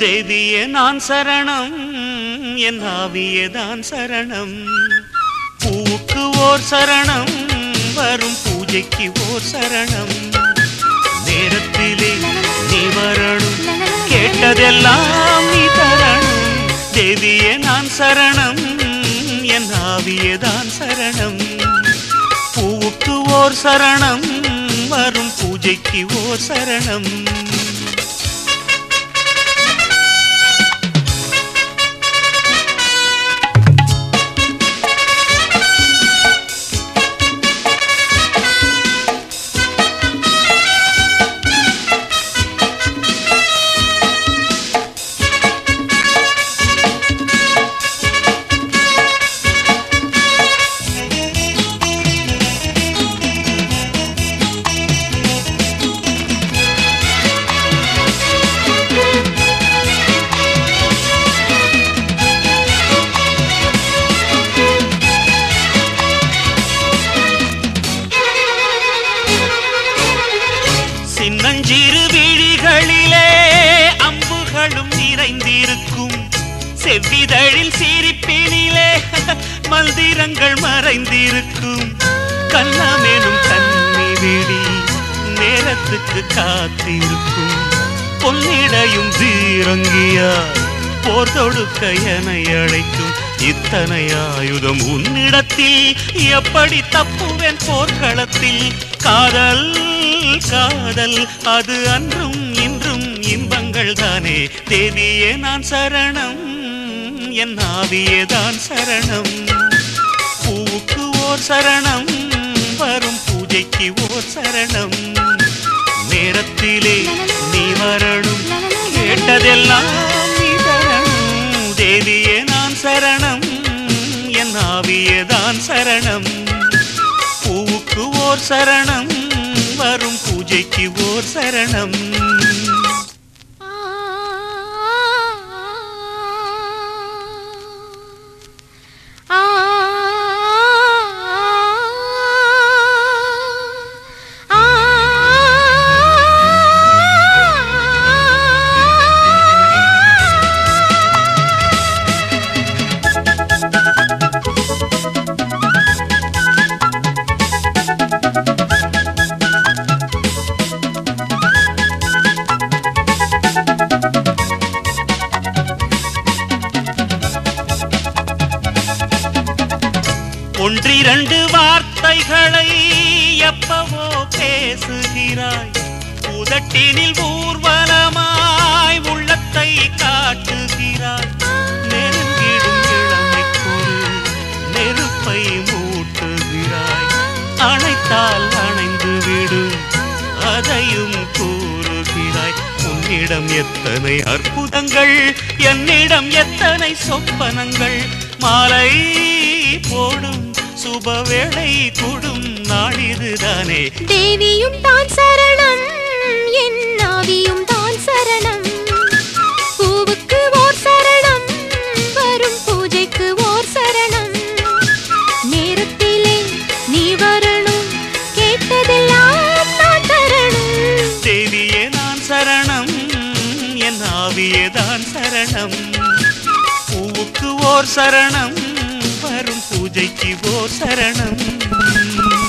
தேவியே நான் சரணம் என் ஆவியேதான் சரணம் பூவுக்கு ஓர் சரணம் வரும் பூஜைக்கு ஓர் சரணம் நேரத்திலே நீ வரணும் கேட்டதெல்லாம் நீ தரணும் தேவியே நான் சரணம் என் ஆவியேதான் சரணம் பூவுக்கு ஓர் சரணம் வரும் பூஜைக்கு ஓர் சரணம் சின்னஞ்சிறு விழிகளிலே அம்புகளும் நிறைந்திருக்கும் செவ்விதழில் சிரிப்பினிலே மந்திரங்கள் மறைந்திருக்கும் கண்ணமெனும் கண்ணி விழி நேரத்துக்கு காத்திருக்கும் பொன்னிடையும் தீரங்கியா போர் தொடுக்க என அழைக்கும் இத்தனை ஆயுதம் உன்னிடத்தில் எப்படி தப்புவேன் போர்க்களத்தில் காதல் காதல் அது அன்றும் இன்றும் இன்பங்கள் தானே தேவியே நான் சரணம் என் ஆவியே தான் சரணம் பூவுக்கு ஓர் சரணம் வரும் பூஜைக்கு ஓர் சரணம் நேரத்திலே நீ வரணும் கேட்டதெல்லாம் நீ தரணும் தேவியே நான் சரணம் என் ஆவியே தான் சரணம் பூவுக்கு ஓர் சரணம் வரும் பூஜைக்கு ஓர் சரணம் ஒன்றிரண்டு வார்த்தைகளை எப்பவோ பேசுகிறாய் உதட்டினில் ஊர்வலமாய் உள்ளத்தை காட்டுகிறாய் நெருங்கிடும் இளமைக்கொரு நெருப்பை மூட்டுகிறாய் அணைத்தால் அணைந்து விடும் அதையும் கூறுகிறாய் உன்னிடம் எத்தனை அற்புதங்கள் என்னிடம் எத்தனை சொப்பனங்கள் மாலை போடும் சுபவேளை கூடும் நாளிதுதானே தேவியும் தான் சரணம் என் ஆவியும் தான் சரணம் பூவுக்கு ஓர் சரணம் வரும் பூஜைக்கு ஓர் சரணம் நேரத்திலே நீ வரணும் கேட்டதெல்லாம் நான் தரணும் தேவியே நான் சரணம் என் ஆவியே தான் சரணம் பூவுக்கு ஓர் சரணம் வரும் பூஜைக்கு ஓர் சரணம்